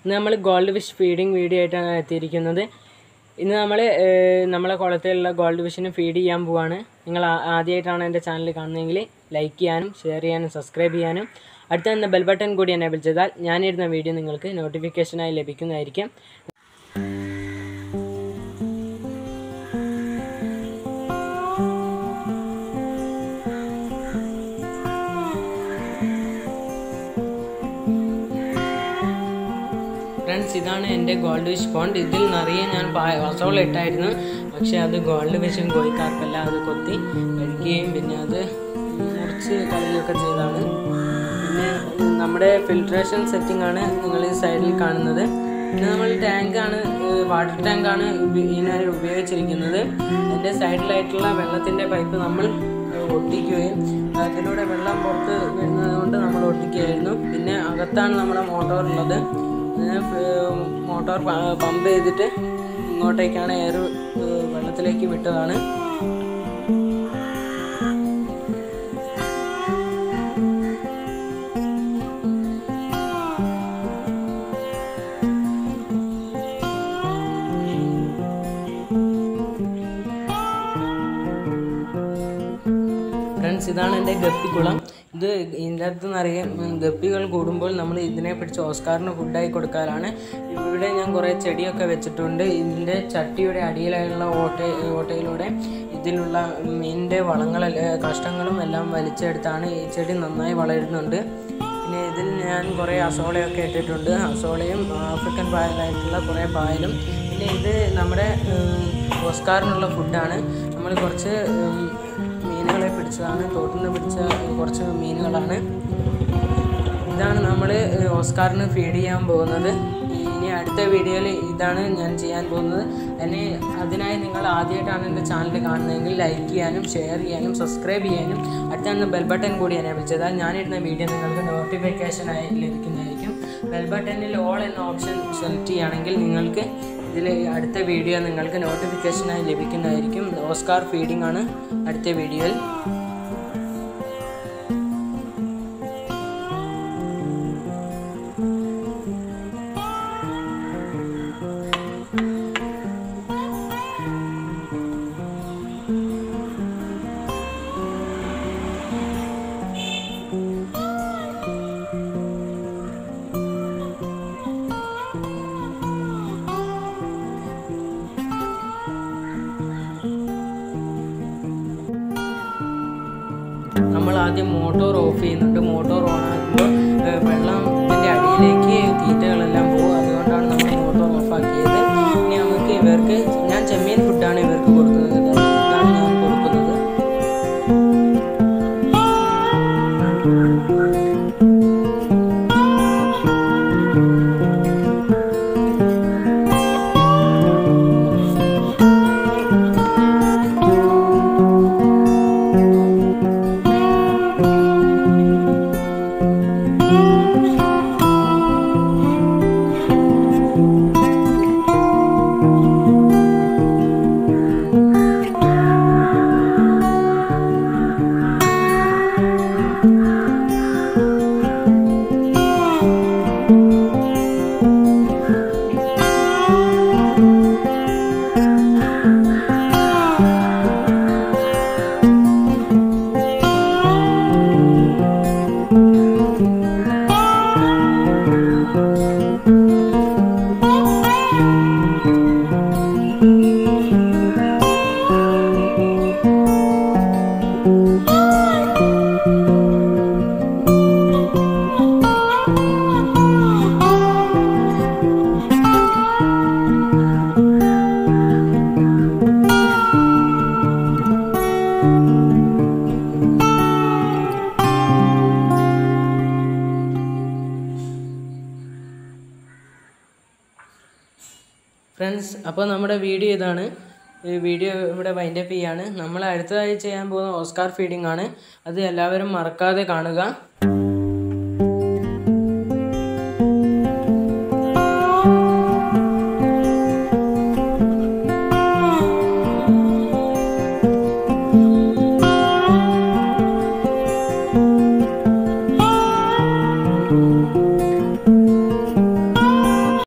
ഇന്ന് നമ്മൾ gold fish feeding video ആയിട്ടാണ് എത്തിയിരിക്കുന്നത് ഇന്ന് നമ്മൾ നമ്മളെ കുളത്തിലുള്ള ഗോൾഡ് ഫിഷിന് ഫീഡ് ചെയ്യാൻ പോവാണ് നിങ്ങൾ ആ- ആദ്യമായിട്ടാണ് എൻ്റെ ചാനൽ കാണുന്നതെങ്കിൽ ലൈക്ക് ചെയ്യാനും ഷെയർ ചെയ്യാനും സബ്സ്ക്രൈബ് ചെയ്യാനും അടുത്ത തന്നെ ബെൽ ബട്ടൺ കൂടി എനേബിൾ ചെയ്താൽ ഞാനിടുന്ന വീഡിയോ നിങ്ങൾക്ക് നോട്ടിഫിക്കേഷനായി ലഭിക്കുന്നതായിരിക്കും ഫ്രണ്ട്സ് ഇതാണ് എൻ്റെ ഗോൾഡ് ഫിഷ് പോണ്ട് ഇതിൽ നിറയെ ഞാൻ വസോള ഇട്ടായിരുന്നു പക്ഷെ അത് ഗോൾഡ് ഫിഷും കോഴിക്കാർക്കല്ല അത് കൊത്തി കഴിക്കുകയും പിന്നെ അത് മുറിച്ച് കളയുകയൊക്കെ ചെയ്തതാണ് പിന്നെ നമ്മുടെ ഫിൽട്രേഷൻ സെറ്റിംഗ് ആണ് നിങ്ങൾ ഈ സൈഡിൽ കാണുന്നത് പിന്നെ നമ്മൾ ടാങ്കാണ് വാട്ടർ ടാങ്കാണ് ഇതിനായി ഉപയോഗിച്ചിരിക്കുന്നത് അതിൻ്റെ സൈഡിലായിട്ടുള്ള വെള്ളത്തിൻ്റെ പൈപ്പ് നമ്മൾ ഒട്ടിക്കുകയും അതിലൂടെ വെള്ളം പുറത്ത് വരുന്നത് കൊണ്ട് നമ്മൾ ഒട്ടിക്കുകയായിരുന്നു പിന്നെ അകത്താണ് നമ്മുടെ മോട്ടോർ ഉള്ളത് അതിനെ മോട്ടോർ പമ്പ് ചെയ്തിട്ട് ഇങ്ങോട്ടേക്കാണ് എയർ വെള്ളത്തിലേക്ക് വിട്ടതാണ് ഫ്രണ്ട്സ് ഇതാണ് എൻ്റെ ഗപ്പിക്കുളം ഇത് ഇതിൻ്റെ അകത്ത് നിറയെ ഉം, ഗപ്പികൾ കൂടുമ്പോൾ നമ്മൾ ഇതിനെ പിടിച്ച് ഓസ്കാറിന് ഫുഡായി കൊടുക്കാറാണ് ഇവിടെ ഞാൻ കുറേ ചെടിയൊക്കെ വെച്ചിട്ടുണ്ട് ഇതിൻ്റെ ചട്ടിയുടെ അടിയിലുള്ള ഓട്ട ഓട്ടയിലൂടെ ഇതിലുള്ള മീനിൻ്റെ വളങ്ങളെല്ലാം കഷ്ടങ്ങളും എല്ലാം വലിച്ചെടുത്താണ് ഈ ചെടി നന്നായി വളരുന്നുണ്ട് പിന്നെ ഇതിൽ ഞാൻ കുറേ അസോളയൊക്കെ ഇട്ടിട്ടുണ്ട് അസോളയും ആഫ്രിക്കൻ പായലായിട്ടുള്ള കുറേ പായലും പിന്നെ ഇത് നമ്മുടെ ഉം, ഓസ്കാറിനുള്ള ഫുഡാണ് നമ്മൾ കുറച്ച് ഉം, മീനുകളെ പിടിച്ചതാണ് തോട്ടിൽ നിന്ന് പിടിച്ച കുറച്ച് മീനുകളാണ് ഇതാണ് നമ്മൾ ഓസ്കാറിന് ഫീഡ് ചെയ്യാൻ പോകുന്നത് ഇനി അടുത്ത വീഡിയോയിൽ ഇതാണ് ഞാൻ ചെയ്യാൻ പോകുന്നത് അതിന് അതിനായി നിങ്ങൾ ആദ്യമായിട്ടാണ് എൻ്റെ ചാനൽ കാണുന്നതെങ്കിൽ ലൈക്ക് ചെയ്യാനും ഷെയർ ചെയ്യാനും സബ്സ്ക്രൈബ് ചെയ്യാനും അടുത്ത ബെൽ ബട്ടൺ കൂടി എനേബിൾ ചെയ്താൽ ഞാനിടുന്ന വീഡിയോ നിങ്ങൾക്ക് നോട്ടിഫിക്കേഷനായി ലഭിക്കുന്നതായിരിക്കും ബെൽ ബട്ടണിൽ ഓൾ എന്ന ഓപ്ഷൻ സെലക്ട് ചെയ്യുകയാണെങ്കിൽ നിങ്ങൾക്ക് ഇതിൽ അടുത്ത വീഡിയോ നിങ്ങൾക്ക് നോട്ടിഫിക്കേഷനായി ലഭിക്കുന്നതായിരിക്കും ഓസ്കാർ ഫീഡിംഗ് ആണ് അടുത്ത വീഡിയോയിൽ നമ്മൾ ആദ്യം മോട്ടോർ ഓഫ് ചെയ്യുന്നുണ്ട് മോട്ടോർ ഓൺ ആക്കുമ്പോൾ വെള്ളത്തിൻ്റെ അടിയിലേക്ക് തീറ്റകളെല്ലാം പോകും അതുകൊണ്ടാണ് നമ്മൾ മോട്ടോർ ഓഫ് ആക്കിയത് ഇനി നമുക്ക് ഇവർക്ക് ഞാൻ ചെമ്മീൻ ഫുഡാണ് ഇവർക്ക് കൊടുക്കുന്നത് ഇതാണ് ഞാൻ കൊടുക്കുന്നത് ഫ്രണ്ട്സ് അപ്പോൾ നമ്മുടെ വീഡിയോ ഇതാണ് ഈ വീഡിയോ ഇവിടെ വൈൻഡപ്പ് ചെയ്യാണ് നമ്മൾ അടുത്തതായി ചെയ്യാൻ പോകുന്ന ഓസ്കാർ ഫീഡിംഗ് ആണ് അത് എല്ലാവരും മറക്കാതെ കാണുക